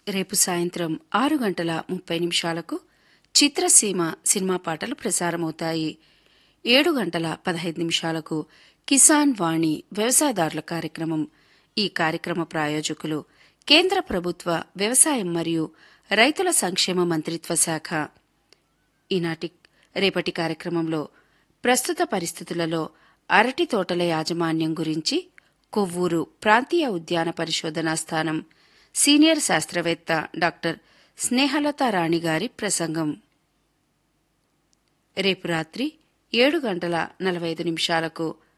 రేపు సాయంత్రం ఆరు గంటల ముప్పై నిమిషాలకు చిత్రసీమ సినిమా పాటలు ప్రసారమవుతాయి ఏడు గంటల పదహైదు నిమిషాలకు కిసాన్ వాణి వ్యవసాయదారుల కార్యక్రమం ఈ కార్యక్రమ ప్రాయోజకులు కేంద్ర ప్రభుత్వ వ్యవసాయం మరియు రైతుల సంక్షేమ మంత్రిత్వ శాఖ ఈనాటి రేపటి కార్యక్రమంలో ప్రస్తుత పరిస్థితులలో అరటి తోటల యాజమాన్యం గురించి కొవ్వూరు ప్రాంతీయ ఉద్యాన పరిశోధనా స్థానం సీనియర్ శాస్త్రవేత్త డాక్టర్ స్నేహలత రాణి గారి ప్రసంగం రేపు రాత్రి ఏడు గంటల నలభై ఐదు నిమిషాలకు